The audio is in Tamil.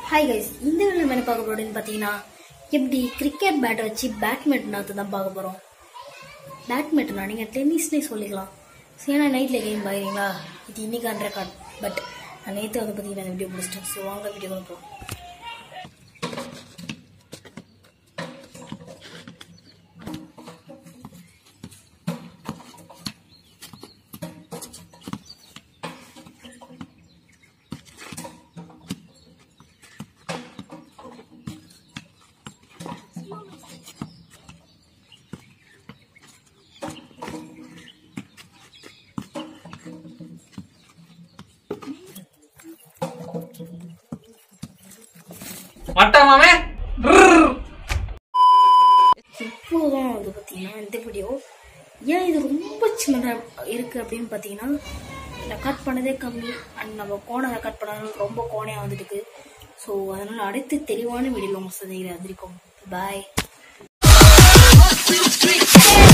ஹாய் கைஸ் இந்த வீடியோ என்ன பார்க்க போறோம்னு பார்த்தீங்கன்னா எப்படி கிரிக்கெட் பேட்டை வச்சு பேட்மிண்டன் ஆத்து தான் பார்க்க போகிறோம் பேட்மிண்டனா நீங்கள் டென்னிஸ்னே சொல்லிக்கலாம் சரி ஏன்னா நைட்டில் கேம் பார்க்குறீங்களா இது இன்னைக்கான ரெக்கார்ட் பட் நான் நேற்று வந்து பார்த்தீங்கன்னா இந்த வீடியோ முடிச்சிட்டேன் ஸோ வாங்க வீடியோ போகிறோம் மட்டா மாமே இப்போதான் வந்து பார்த்தீங்கன்னா இந்த வீடியோ ஏன் இது ரொம்ப சின்னதாக இருக்குது அப்படின்னு பார்த்தீங்கன்னா ரெக்கார்ட் பண்ணதே கம்மி அண்ட் நம்ம கோணை ரெக்கார்ட் பண்ணாலும் ரொம்ப கோணையாக வந்துட்டு இருக்கு ஸோ அதனால் அடுத்து தெளிவான வீடியோ உங்களுக்கு சந்திக்கிறேன் அதிரிக்கும் பாய்